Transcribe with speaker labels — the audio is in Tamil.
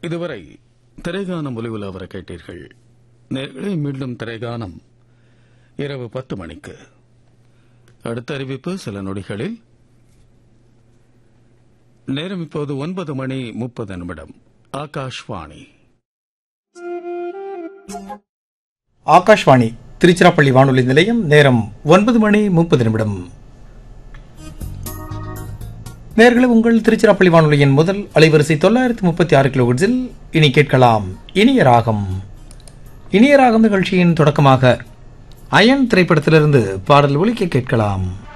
Speaker 1: இதுவரை திரைகானம் ஒலிவுல வர கேட்டீர்கள் நேர்களை மீண்டும் திரைகானம் இரவு பத்து மணிக்கு அடுத்த அறிவிப்பு சில நொடிகளில் நேரம் இப்போது ஒன்பது மணி முப்பது நிமிடம் ஆகாஷ்வாணி
Speaker 2: ஆகாஷ்வாணி திருச்சிராப்பள்ளி வானொலி நிலையம் நேரம் ஒன்பது மணி முப்பது நிமிடம் நேர்களை உங்கள் திருச்சிராப்பள்ளி வானொலியின் முதல் அலைவரிசை தொள்ளாயிரத்தி முப்பத்தி ஆறு கிலோஹெர்ட்ஸில் இனி கேட்கலாம் இனிய ராகம் இனிய ராகம் நிகழ்ச்சியின் தொடக்கமாக அயன் திரைப்படத்திலிருந்து பாடல் ஒலிக்க கேட்கலாம்